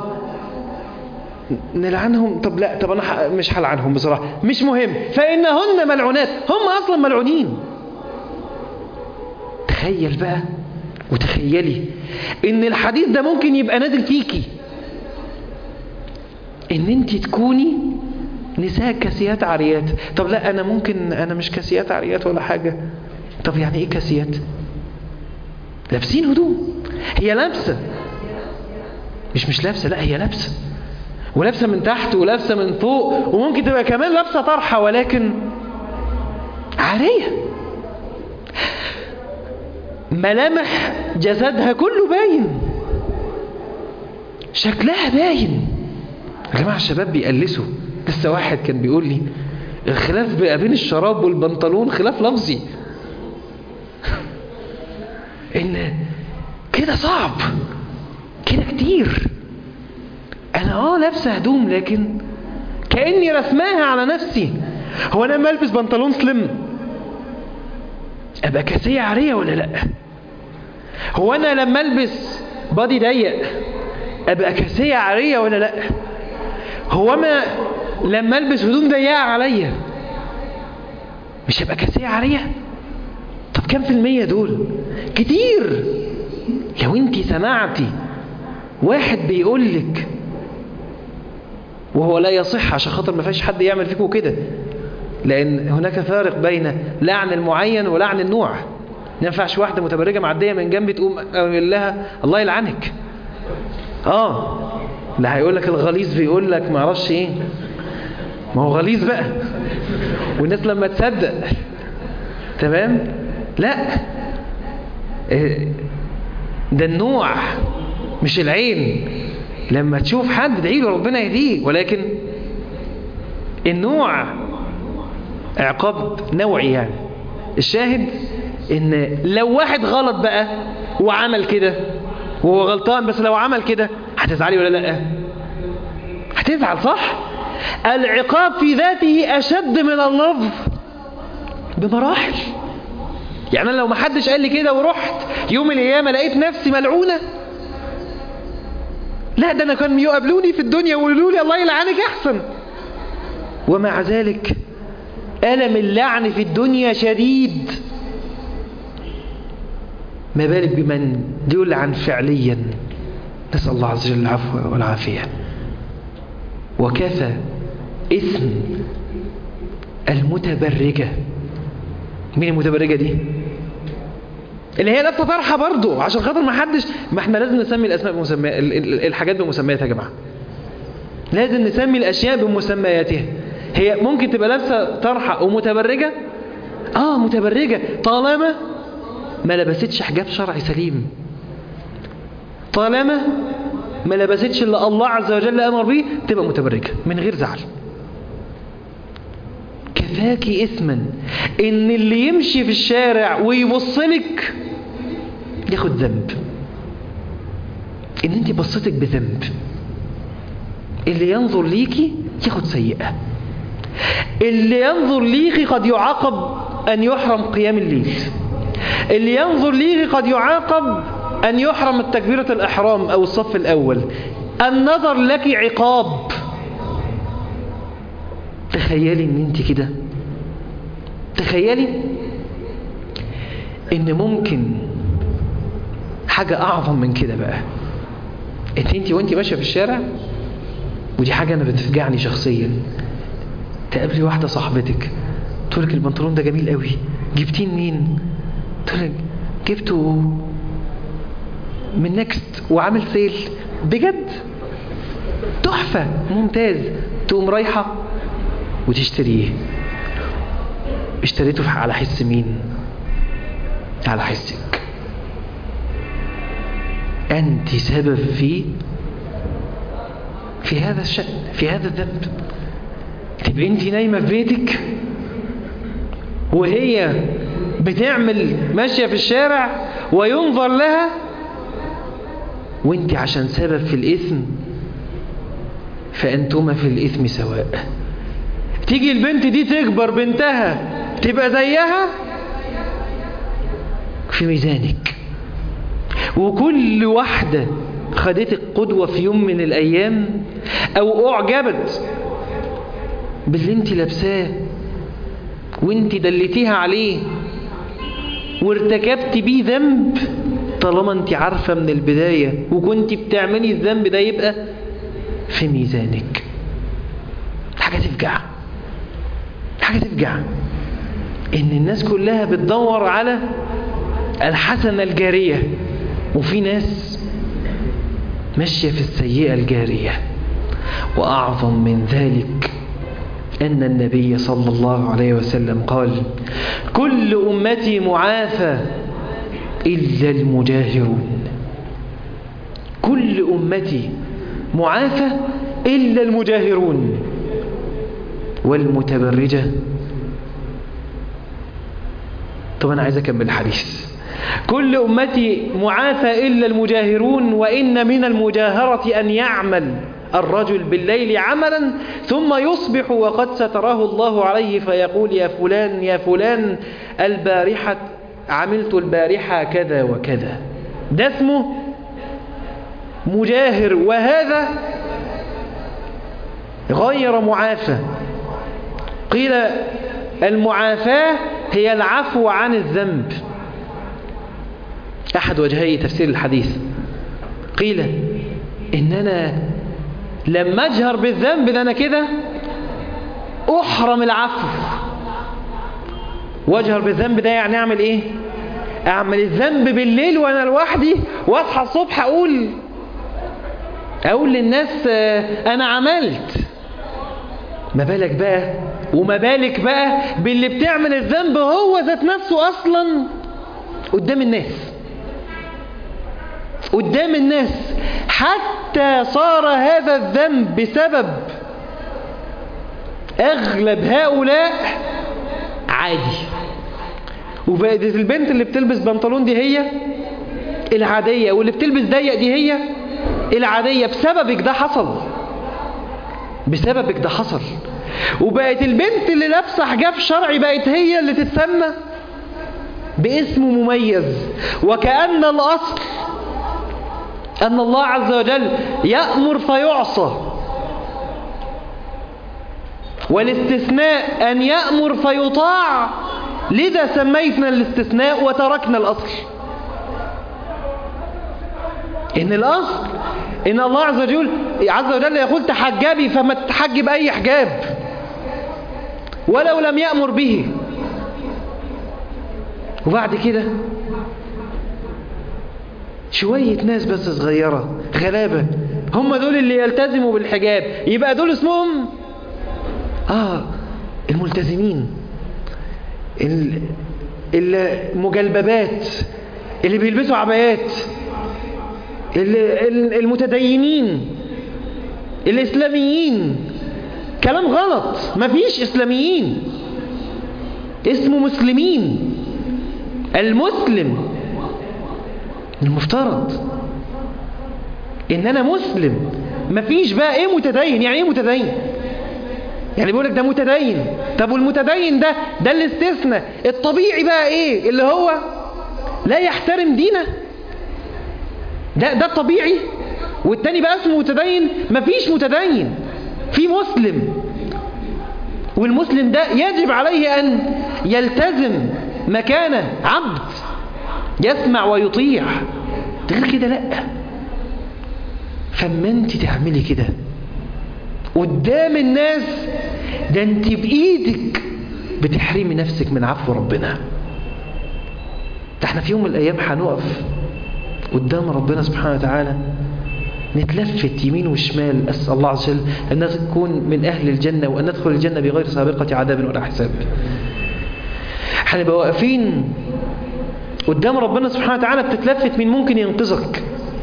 نلعنهم طب لا طب أنا مش هلعنهم بصراحة مش مهم فإنهن ملعونات هم أصلا ملعونين تخيل بقى وتخيلي ان الحديث ده ممكن يبقى نازل فيكي ان انت تكوني نساء كاسيات عاريات طب لا انا ممكن انا مش كاسيات عاريات ولا حاجة طب يعني ايه كاسيات لابسين هدوم هي لابسة مش مش لابسة لا هي لابسة ولابسة من تحت ولابسة من فوق وممكن تبقى كمان لابسة طرحة ولكن عارية ملامح جسدها كله باين شكلها باين يا جماعة الشباب بيقلسوا لسه واحد كان بيقول لي الخلاف بين الشراب والبنطلون خلاف لفظي ان كده صعب كده كتير انا اه لابسه هدوم لكن كاني رسماها على نفسي هو انا لما البس بنطلون سليم ابقى كاسيه عاريه ولا لا هو انا لما البس بادي ضيق ابقى كاسيه عاريه ولا لا هو انا لما البس هدوم ضيقه عليا مش هبقى كاسيه عاريه طب كام في المية دول كتير لو انت سمعتي واحد بيقول لك وهو لا يصح عشان خاطر ما فيش حد يعمل فيكم كده لان هناك فارق بين لعن المعين ولعن النوع ما ينفعش واحده متبرجه معديه من جنبي تقوم اقول لها الله يلعنك اه لا هيقول لك الغليظ بيقول لك ما اعرفش ايه ما هو غليظ بقى والناس لما تصدق تمام لا ده النوع مش العين لما تشوف حد ادعي له ربنا يهديه ولكن النوع عقاب نوعي يعني الشاهد ان لو واحد غلط بقى وعمل كده وهو غلطان بس لو عمل كده هتزعلي ولا لا هتزعل صح العقاب في ذاته اشد من اللفظ بمراحل يعني انا لو ما حدش قال لي كده ورحت يوم القيامه لقيت نفسي ملعونه لا ده انا كانوا يقابلوني في الدنيا ويقولوا لي الله يلعنك احسن ومع ذلك ألم اللعن في الدنيا شديد ما بالك بمن يلعن فعليا نسأل الله عز وجل العفو والعافية وكفى اسم المتبرجة مين المتبرجة دي اللي هي لابسه طرحه برضه عشان خاطر ما حدش ما احنا لازم نسمي الاسماء بمسميات الحاجات بمسمياتها يا جماعه لازم نسمي الاشياء بمسمياتها هي ممكن تبقى لابسه طرحه ومتبرجه اه متبرجه طالما ما لبستش حجاب شرعي سليم طالما ما لبستش اللي الله عز وجل امر بيه تبقى متبرجه من غير زعل كفاكي اثما ان اللي يمشي في الشارع ويبص لك ياخد ذنب ان انت بصتك بذنب اللي ينظر ليكي ياخد سيئة اللي ينظر ليكي قد يعاقب أن يحرم قيام الليل اللي ينظر ليكي قد يعاقب أن يحرم التكبيرة الإحرام أو الصف الأول النظر لك عقاب تخيلي ان انت كده تخيلي ان ممكن حاجة اعظم من كده بقى انت انت وانت ماشية في الشارع ودي حاجة انا بتفجعني شخصيا تقابلي واحدة صاحبتك تقول لك البنطلون ده جميل قوي جبتيه منين تقول لك جبته من نكست وعامل سيل بجد تحفة ممتاز تقوم رايحة وتشتريه اشتريته على حس مين على حسك أنت سبب في في هذا الشأن في هذا الذنب تبقى أنت نايمة في بيتك وهي بتعمل ماشية في الشارع وينظر لها وانت عشان سبب في الإثم فأنتما في الإثم سواء تيجي البنت دي تكبر بنتها تبقى زيها في ميزانك وكل واحدة خدتك قدوة في يوم من الأيام أو أعجبت باللي انت لابساه وانت دلتيها عليه وارتكبت بيه ذنب طالما انت عارفة من البداية وكنت بتعملي الذنب ده يبقى في ميزانك حاجة تفجع حاجة تفجع ان الناس كلها بتدور على الحسنة الجارية وفي ناس ماشية في السيئة الجارية وأعظم من ذلك أن النبي صلى الله عليه وسلم قال كل أمتي معافى إلا المجاهرون كل أمتي معافى إلا المجاهرون والمتبرجة طب أنا عايز أكمل الحديث كل أمتي معافى إلا المجاهرون وإن من المجاهرة أن يعمل الرجل بالليل عملا ثم يصبح وقد ستراه الله عليه فيقول يا فلان يا فلان البارحة عملت البارحة كذا وكذا ده اسمه مجاهر وهذا غير معافى قيل المعافاة هي العفو عن الذنب أحد وجهي تفسير الحديث قيل إن أنا لما أجهر بالذنب ده أنا كده أحرم العفو واجهر بالذنب ده يعني أعمل إيه أعمل الذنب بالليل وأنا لوحدي وأصحى الصبح أقول أقول للناس أنا عملت ما بالك بقى وما بالك بقى باللي بتعمل الذنب هو ذات نفسه أصلا قدام الناس قدام الناس حتى صار هذا الذنب بسبب أغلب هؤلاء عادي وبقت البنت اللي بتلبس بنطلون دي هي العادية واللي بتلبس ضيق دي هي العادية بسببك ده حصل بسببك ده حصل وبقت البنت اللي لابسه حجاب شرعي بقت هي اللي تتسمى باسم مميز وكأن الأصل أن الله عز وجل يأمر فيعصى والاستثناء أن يأمر فيطاع لذا سميتنا الاستثناء وتركنا الأصل إن الأصل إن الله عز وجل عز وجل يقول تحجبي فما تحجب أي حجاب ولو لم يأمر به وبعد كده شوية ناس بس صغيرة غلابة هم دول اللي يلتزموا بالحجاب يبقى دول اسمهم آه الملتزمين المجلببات اللي بيلبسوا عبايات المتدينين الإسلاميين كلام غلط مفيش إسلاميين اسمه مسلمين المسلم المفترض ان انا مسلم مفيش بقى ايه متدين يعني ايه متدين يعني بيقول لك ده متدين طب والمتدين ده ده الاستثناء الطبيعي بقى ايه اللي هو لا يحترم دينه ده ده الطبيعي والتاني بقى اسمه متدين مفيش متدين في مسلم والمسلم ده يجب عليه أن يلتزم مكانه عبد يسمع ويطيع غير كده لا فما انت تعملي كده قدام الناس ده انت بإيدك بتحرمي نفسك من عفو ربنا ده احنا في يوم من الأيام هنقف قدام ربنا سبحانه وتعالى نتلفت يمين وشمال أسأل الله عز وجل أن نكون من أهل الجنة وأن ندخل الجنة بغير سابقة عذاب ولا حساب هنبقى واقفين قدام ربنا سبحانه وتعالى بتتلفت مين ممكن ينقذك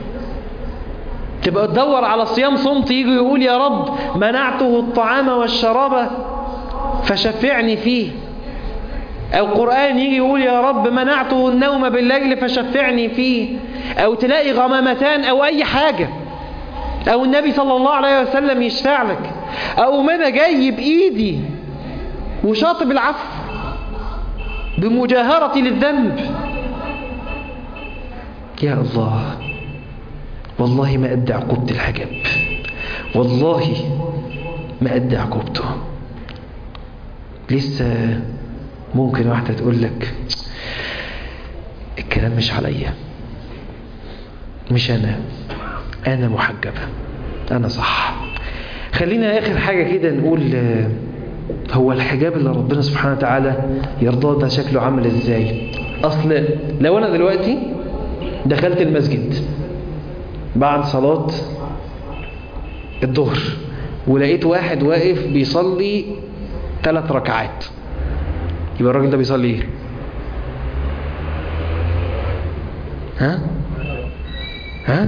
تبقى تدور على صيام صمت يجي يقول يا رب منعته الطعام والشراب فشفعني فيه أو قرآن يجي يقول يا رب منعته النوم بالليل فشفعني فيه أو تلاقي غمامتان أو أي حاجة أو النبي صلى الله عليه وسلم يشفع لك أو ما أنا جاي بإيدي وشاطب العفو بمجاهرة للذنب يا الله والله ما أدى عقوبة الحجاب والله ما أدى عقوبته لسه ممكن واحدة تقول لك الكلام مش عليا مش أنا أنا محجبة أنا صح خلينا آخر حاجة كده نقول هو الحجاب اللي ربنا سبحانه وتعالى يرضاه ده شكله عامل ازاي أصل لو أنا دلوقتي دخلت المسجد بعد صلاة الظهر ولقيت واحد واقف بيصلي ثلاث ركعات يبقى الراجل ده بيصلي ايه ها ها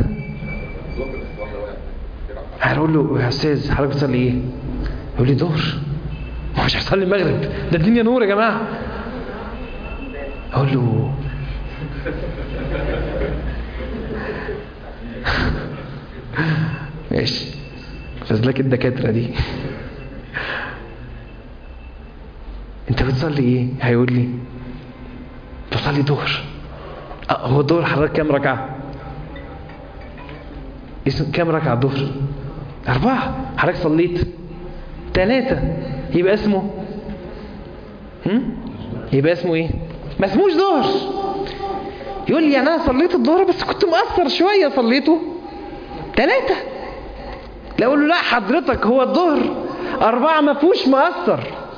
هنقول له يا استاذ حضرتك بتصلي ايه يقول لي ظهر ما مش هصلي المغرب ده الدنيا نور يا جماعه اقول له ماشي فازلك الدكاتره دي انت بتصلي ايه هيقول لي بصلي ظهر اه هو الظهر حضرتك كام ركعه اسم كام ركعه الظهر اربعه حضرتك صليت ثلاثه يبقى اسمه هم؟ يبقى اسمه ايه ما اسموش ظهر يقول لي انا صليت الظهر بس كنت مقصر شويه صليته ثلاثه لا اقول له لا حضرتك هو الظهر اربعه ما فيهوش مقصر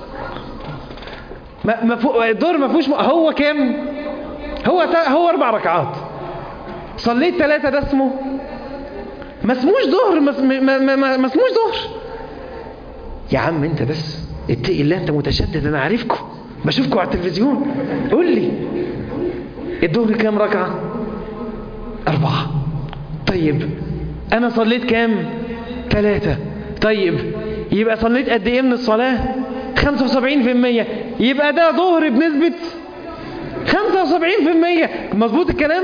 ما ما فو... الظهر ما فيهوش م... هو كام هو ت... هو اربع ركعات صليت ثلاثه ده اسمه ما اسموش ظهر ما ما ما, ما... ما اسموش ظهر يا عم انت بس اتقي الله انت متشدد انا عارفكم بشوفكم على التلفزيون قول لي الظهر كام ركعه اربعه طيب انا صليت كام ثلاثه طيب يبقى صليت قد ايه من الصلاه 75% يبقى ده ظهر بنسبة 75% مظبوط الكلام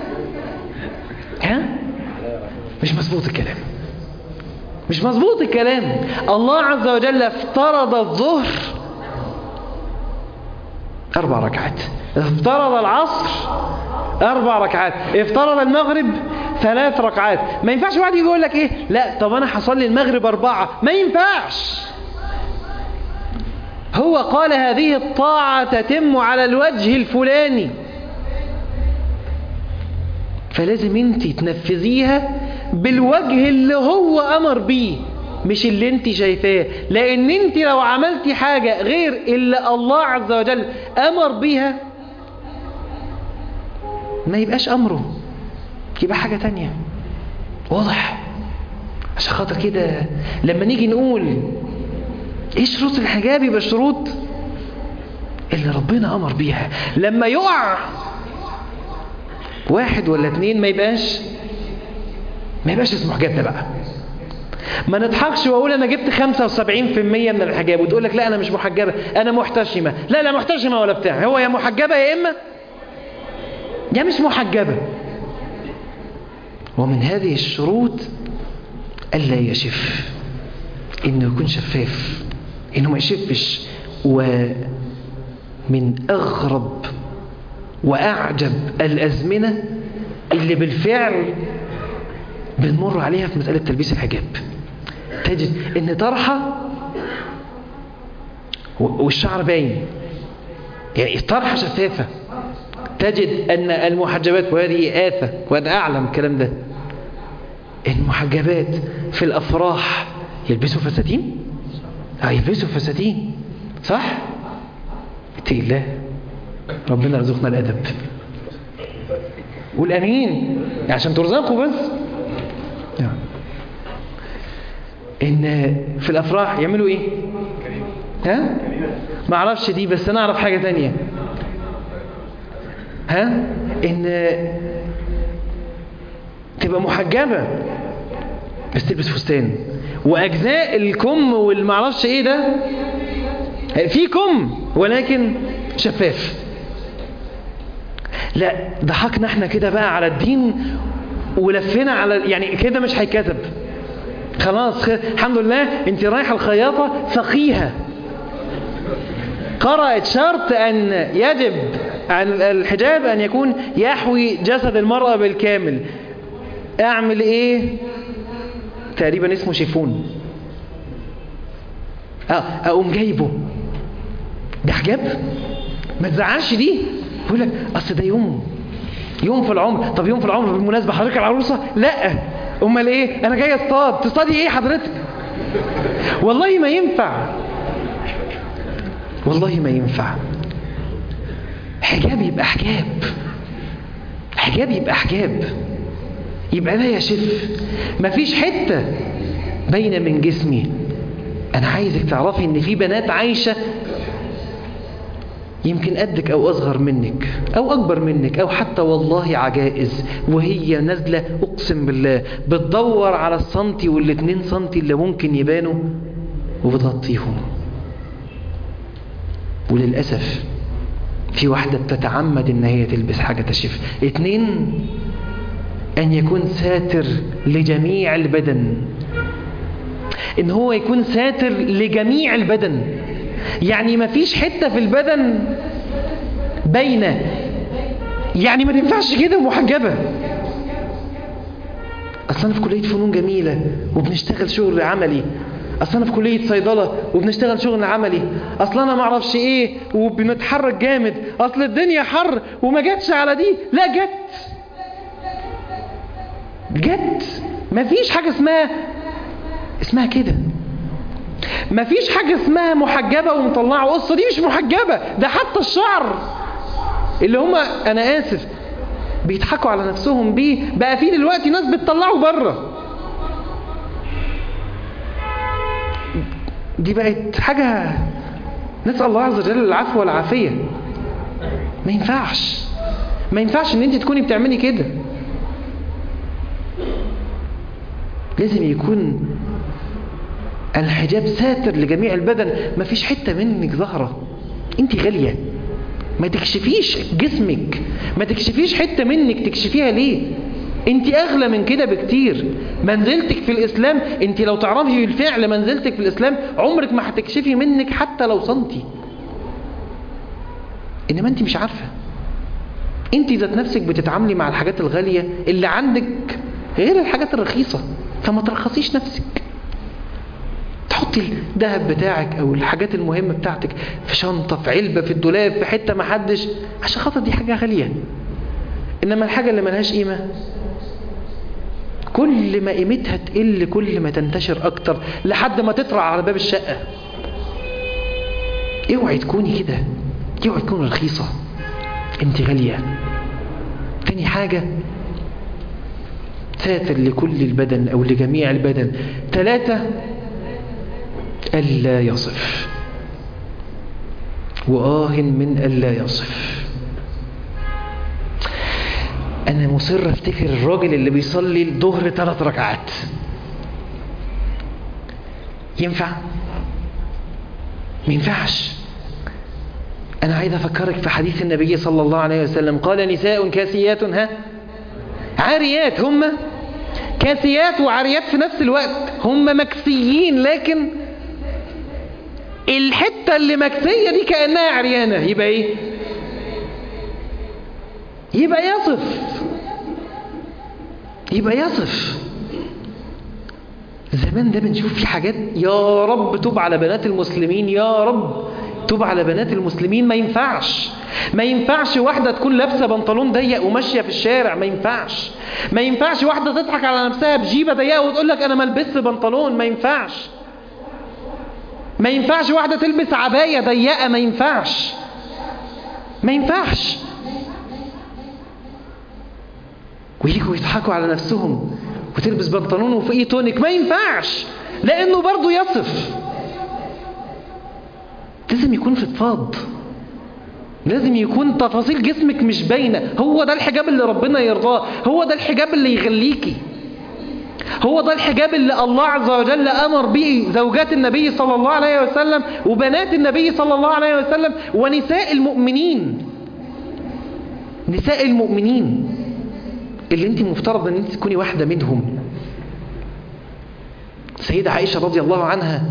ها مش مظبوط الكلام مش مظبوط الكلام الله عز وجل افترض الظهر أربع ركعات افترض العصر أربع ركعات افترض المغرب ثلاث ركعات ما ينفعش واحد يجي يقول لك ايه لا طب انا هصلي المغرب أربعة ما ينفعش هو قال هذه الطاعة تتم على الوجه الفلاني فلازم انت تنفذيها بالوجه اللي هو امر بيه مش اللي انت شايفاه لان انت لو عملتي حاجة غير اللي الله عز وجل امر بيها ما يبقاش امره يبقى حاجة تانية واضح عشان خاطر كده لما نيجي نقول ايه شروط الحجاب يبقى شروط اللي ربنا امر بيها لما يقع واحد ولا اتنين ما يبقاش ما يبقاش اسمه حجاب ده بقى ما نضحكش واقول انا جبت 75% من الحجاب وتقول لك لا انا مش محجبه انا محتشمه لا لا محتشمه ولا بتاع هو يا محجبه يا اما يا مش محجبه ومن هذه الشروط ألا يشف إنه يكون شفاف إنه ما يشفش ومن أغرب وأعجب الأزمنة اللي بالفعل بنمر عليها في مسألة تلبيس الحجاب تجد إن طرحة والشعر باين يعني الطرحة شفافة تجد أن المحجبات وهذه آفة وأنا أعلم الكلام ده المحجبات في الأفراح يلبسوا فساتين اه يلبسوا فساتين صح اتقي الله ربنا يرزقنا الأدب قول أمين عشان ترزقوا بس يعني. إن في الأفراح يعملوا إيه ها ما أعرفش دي بس أنا أعرف حاجة تانية ها إن تبقى محجبة بس تلبس فستان واجزاء الكم والمعرفش ايه ده في كم ولكن شفاف لا ضحكنا احنا كده بقى على الدين ولفينا على يعني كده مش هيكتب خلاص الحمد لله انت رايحه الخياطه فقيها قرأت شرط أن يجب عن الحجاب أن يكون يحوي جسد المرأة بالكامل أعمل إيه تقريبا اسمه شيفون اه اقوم جايبه ده حجاب ما تزعلش دي يقول لك اصل ده يوم يوم في العمر طب يوم في العمر بالمناسبه حضرتك العروسه لا امال ايه انا جاي اصطاد تصطادي ايه حضرتك والله ما ينفع والله ما ينفع حجاب يبقى حجاب حجاب يبقى حجاب يبقى لا يشف مفيش حتة باينة من جسمي أنا عايزك تعرفي إن في بنات عايشة يمكن قدك أو أصغر منك أو أكبر منك أو حتى والله عجائز وهي نازلة أقسم بالله بتدور على السنتي والاتنين سنتي اللي ممكن يبانوا وبتغطيهم وللأسف في واحدة بتتعمد إن هي تلبس حاجة تشف اتنين أن يكون ساتر لجميع البدن إن هو يكون ساتر لجميع البدن يعني ما فيش حتة في البدن باينة يعني ما تنفعش كده محجبة أصلا في كلية فنون جميلة وبنشتغل شغل عملي أصلا أنا في كلية صيدلة وبنشتغل شغل عملي أصلا أنا معرفش إيه وبنتحرك جامد أصل الدنيا حر وما جاتش على دي لا جت جت مفيش حاجة اسمها اسمها كده مفيش حاجة اسمها محجبة ومطلعة قصة دي مش محجبة ده حتى الشعر اللي هما أنا آسف بيضحكوا على نفسهم بيه بقى في دلوقتي ناس بتطلعوا بره دي بقت حاجة نسأل الله عز وجل العفو والعافية ما ينفعش ما ينفعش ان انت تكوني بتعملي كده لازم يكون الحجاب ساتر لجميع البدن ما فيش حتة منك ظاهرة انت غالية ما تكشفيش جسمك ما تكشفيش حتة منك تكشفيها ليه انت اغلى من كده بكتير منزلتك في الاسلام انت لو تعرفي بالفعل منزلتك في الاسلام عمرك ما هتكشفي منك حتى لو سنتي انما انت مش عارفة انت ذات نفسك بتتعاملي مع الحاجات الغالية اللي عندك غير الحاجات الرخيصة فما ترخصيش نفسك تحطي الذهب بتاعك او الحاجات المهمة بتاعتك في شنطة في علبة في الدولاب في حتة ما حدش عشان خاطر دي حاجة غالية انما الحاجة اللي ملهاش قيمة كل ما قيمتها تقل كل ما تنتشر اكتر لحد ما تطرع على باب الشقة اوعي تكوني كده اوعي تكوني رخيصة انت غالية تاني حاجة ساتر لكل البدن او لجميع البدن ثلاثة ألا يصف وآه من ألا يصف أنا مصر أفتكر الراجل اللي بيصلي الظهر ثلاث ركعات ينفع؟ ما ينفعش أنا عايز أفكرك في حديث النبي صلى الله عليه وسلم قال نساء كاسيات ها عاريات هم كاسيات وعاريات في نفس الوقت هم مكسيين لكن الحتة اللي مكسية دي كأنها عريانة يبقى ايه يبقى يصف يبقى يصف زمان ده بنشوف في حاجات يا رب توب على بنات المسلمين يا رب توب على بنات المسلمين ما ينفعش ما ينفعش واحدة تكون لابسة بنطلون ضيق وماشية في الشارع ما ينفعش ما ينفعش واحدة تضحك على نفسها بجيبة ضيقة وتقول لك أنا ما لبست بنطلون ما ينفعش ما ينفعش واحدة تلبس عباية ضيقة ما ينفعش ما ينفعش ويجوا يضحكوا على نفسهم وتلبس بنطلون وفوقيه تونيك ما ينفعش لأنه برضه يصف لازم يكون فضفاض لازم يكون تفاصيل جسمك مش باينة هو ده الحجاب اللي ربنا يرضاه هو ده الحجاب اللي يغليكي هو ده الحجاب اللي الله عز وجل أمر به زوجات النبي صلى الله عليه وسلم وبنات النبي صلى الله عليه وسلم ونساء المؤمنين نساء المؤمنين اللي انت مفترض ان انت تكوني واحدة منهم سيدة عائشة رضي الله عنها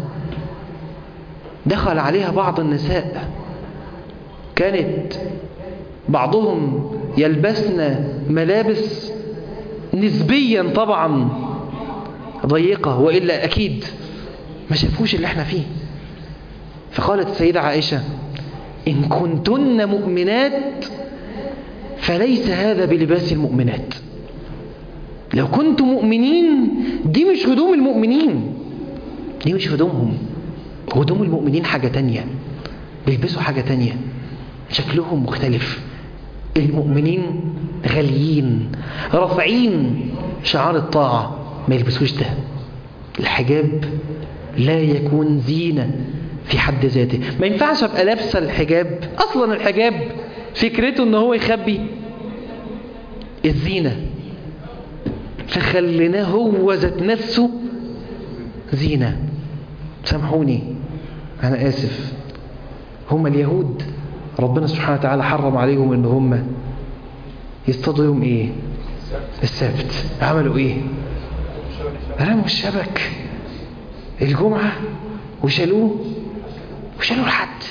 دخل عليها بعض النساء كانت بعضهم يلبسن ملابس نسبيا طبعا ضيقة وإلا أكيد ما شافوش اللي احنا فيه فقالت السيدة عائشة إن كنتن مؤمنات فليس هذا بلباس المؤمنات لو كنتم مؤمنين دي مش هدوم المؤمنين دي مش هدومهم هدوم المؤمنين حاجة تانية بيلبسوا حاجة تانية شكلهم مختلف المؤمنين غاليين رافعين شعار الطاعة ما يلبسوش ده الحجاب لا يكون زينة في حد ذاته ما ينفعش ابقى لابسه الحجاب اصلا الحجاب فكرته ان هو يخبي الزينة فخليناه هو ذات نفسه زينة سامحوني انا اسف هم اليهود ربنا سبحانه وتعالى حرم عليهم ان هم يصطادوا يوم ايه السبت عملوا ايه رموا الشبك الجمعة وشالوه وشالوه الحد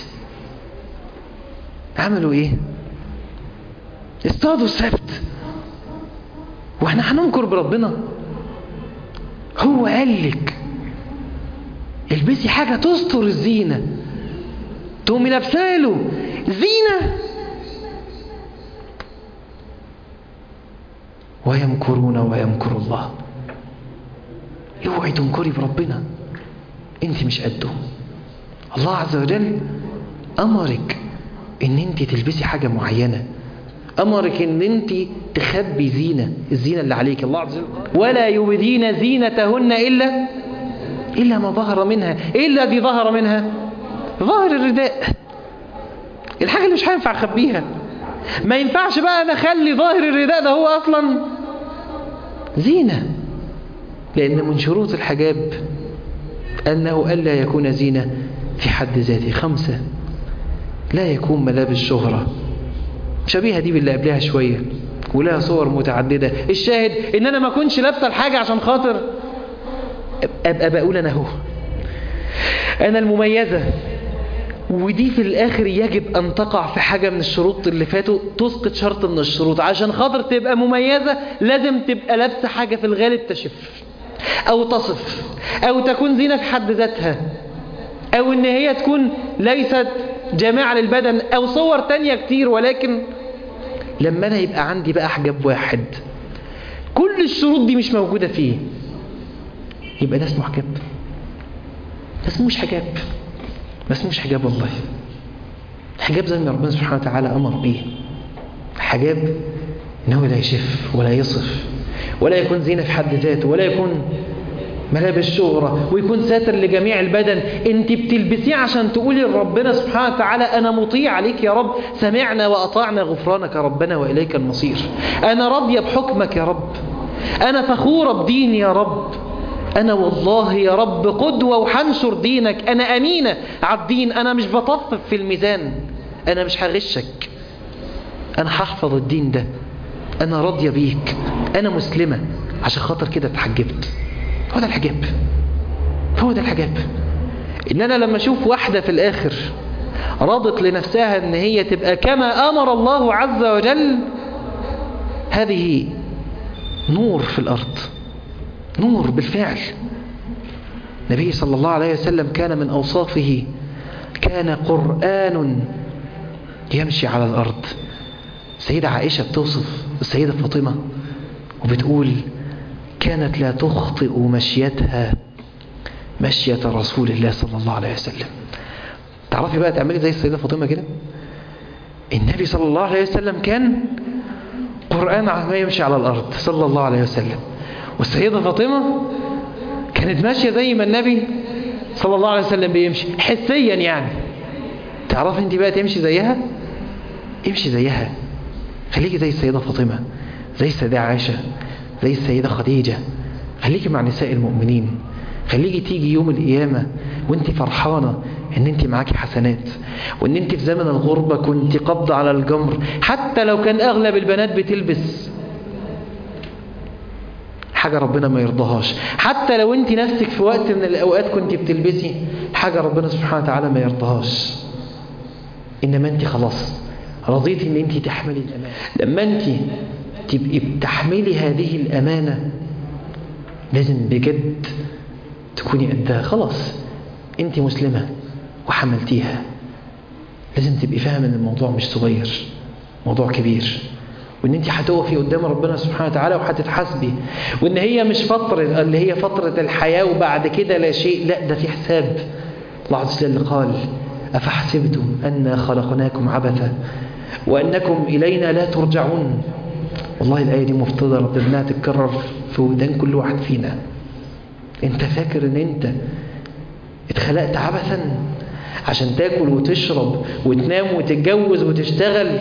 عملوا ايه اصطادوا السبت واحنا هننكر بربنا هو قال لك البسي حاجة تستر الزينة تقومي لابساله زينة ويمكرون ويمكر الله اوعي تنكري بربنا انت مش قده الله عز وجل امرك ان انت تلبسي حاجة معينة امرك ان انت تخبي زينة الزينة اللي عليك الله عز وجل ولا يبدين زينتهن الا الا ما ظهر منها الا دي ظهر منها ظهر الرداء الحاجة اللي مش هينفع اخبيها ما ينفعش بقى انا اخلي ظاهر الرداء ده هو اصلا زينة لان من شروط الحجاب انه الا يكون زينة في حد ذاته خمسة لا يكون ملابس شهرة شبيهة دي باللي قبلها شوية ولها صور متعددة الشاهد ان انا ما كنش لابسه الحاجة عشان خاطر ابقى بقول انا هو انا المميزة ودي في الاخر يجب ان تقع في حاجة من الشروط اللي فاتوا تسقط شرط من الشروط عشان خاطر تبقى مميزة لازم تبقى لابسة حاجة في الغالب تشف او تصف او تكون زينة في حد ذاتها او ان هي تكون ليست جامعة للبدن او صور تانية كتير ولكن لما انا يبقى عندي بقى حجاب واحد كل الشروط دي مش موجودة فيه يبقى ده اسمه حجاب ده اسمه مش حجاب ما اسموش حجاب والله حجاب زي ما ربنا سبحانه وتعالى امر به حجاب انه لا يشف ولا يصف ولا يكون زينة في حد ذاته ولا يكون ملابس شهرة ويكون ساتر لجميع البدن انت بتلبسيه عشان تقولي لربنا سبحانه وتعالى انا مطيع عليك يا رب سمعنا واطعنا غفرانك ربنا واليك المصير انا راضية بحكمك يا رب انا فخورة بديني يا رب انا والله يا رب قدوة وحنشر دينك انا امينة على الدين انا مش بطفف في الميزان انا مش هغشك انا هحفظ الدين ده انا راضية بيك انا مسلمة عشان خاطر كده اتحجبت هو ده الحجاب هو ده الحجاب ان انا لما اشوف واحدة في الاخر رضت لنفسها ان هي تبقى كما امر الله عز وجل هذه نور في الارض نور بالفعل النبي صلى الله عليه وسلم كان من اوصافه كان قرآن يمشي على الارض السيدة عائشة بتوصف السيدة فاطمة وبتقول كانت لا تخطئ مشيتها مشية رسول الله صلى الله عليه وسلم تعرفي بقى تعملي زي السيدة فاطمة كده النبي صلى الله عليه وسلم كان قرآن ما يمشي على الأرض صلى الله عليه وسلم والسيدة فاطمة كانت ماشية زي ما النبي صلى الله عليه وسلم بيمشي حسيا يعني تعرفي انت بقى تمشي زيها امشي زيها خليكي زي السيدة فاطمة زي السيدة عائشة زي السيدة خديجة خليكي مع نساء المؤمنين خليكي تيجي يوم القيامة وانت فرحانة ان انت معاكي حسنات وان انت في زمن الغربة كنت قبضة على الجمر حتى لو كان اغلب البنات بتلبس حاجة ربنا ما يرضاهاش حتى لو انت نفسك في وقت من الاوقات كنت بتلبسي حاجة ربنا سبحانه وتعالى ما يرضاهاش انما انت خلاص رضيتي ان انت تحملي الامانة لما انت تبقي بتحملي هذه الامانة لازم بجد تكوني قدها خلاص انت مسلمة وحملتيها لازم تبقي فاهم ان الموضوع مش صغير موضوع كبير وان انت هتقفي قدام ربنا سبحانه وتعالى وهتتحاسبي وان هي مش فترة اللي هي فترة الحياة وبعد كده لا شيء لا ده في حساب الله عز وجل قال أفحسبتم أنا خلقناكم عبثا وأنكم إلينا لا ترجعون والله الآية دي مفترضة انها تتكرر في ودان كل واحد فينا انت فاكر ان انت اتخلقت عبثا عشان تاكل وتشرب وتنام وتتجوز وتشتغل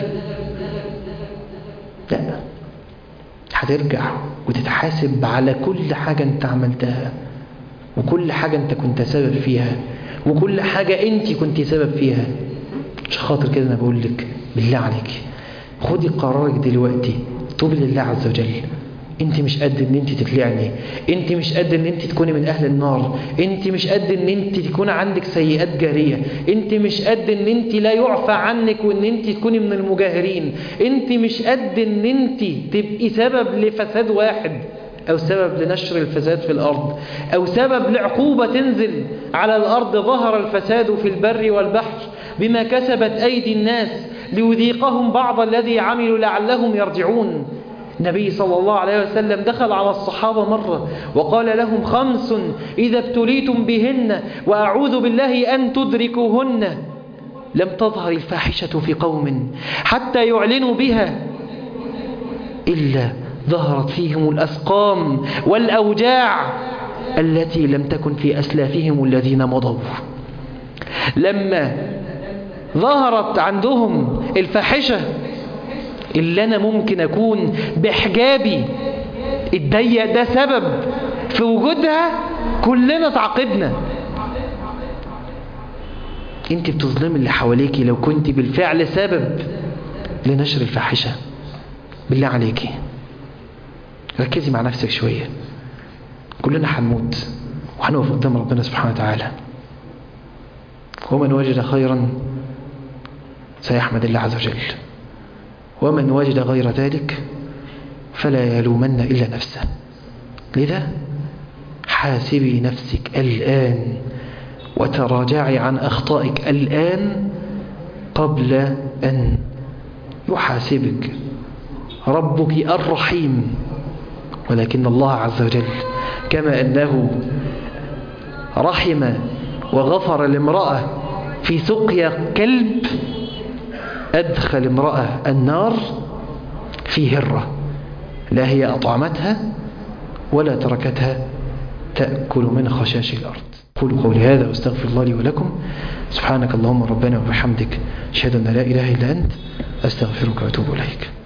لا هترجع وتتحاسب على كل حاجة انت عملتها وكل حاجة انت كنت سبب فيها وكل حاجة انت كنت سبب فيها مش خاطر كده انا بقول لك بالله عليك خدي قرارك دلوقتي توبي لله عز وجل انت مش قد ان انت تتلعني انت مش قد ان انت تكوني من اهل النار انت مش قد ان انت تكون عندك سيئات جارية انت مش قد ان انت لا يعفى عنك وان انت تكوني من المجاهرين انت مش قد ان انت تبقي سبب لفساد واحد او سبب لنشر الفساد في الارض او سبب لعقوبة تنزل على الارض ظهر الفساد في البر والبحر بما كسبت ايدي الناس ليذيقهم بعض الذي عملوا لعلهم يرجعون النبي صلى الله عليه وسلم دخل على الصحابة مرة وقال لهم خمس إذا ابتليتم بهن وأعوذ بالله أن تدركوهن لم تظهر الفاحشة في قوم حتى يعلنوا بها إلا ظهرت فيهم الأسقام والأوجاع التي لم تكن في أسلافهم الذين مضوا لما ظهرت عندهم الفاحشة اللي أنا ممكن أكون بحجابي الضيق ده سبب في وجودها كلنا تعاقبنا انت بتظلمي اللي حواليكي لو كنت بالفعل سبب لنشر الفاحشة بالله عليكي ركزي مع نفسك شوية كلنا هنموت وهنقف قدام ربنا سبحانه وتعالى ومن وجد خيرا سيحمد الله عز وجل ومن وجد غير ذلك فلا يلومن إلا نفسه لذا حاسبي نفسك الآن وتراجعي عن أخطائك الآن قبل أن يحاسبك ربك الرحيم ولكن الله عز وجل كما أنه رحم وغفر لامرأة في سقيا كلب أدخل امرأة النار في هرة لا هي أطعمتها ولا تركتها تأكل من خشاش الأرض قولوا قولي هذا واستغفر الله لي ولكم سبحانك اللهم ربنا وبحمدك أشهد أن لا إله إلا أنت أستغفرك وأتوب إليك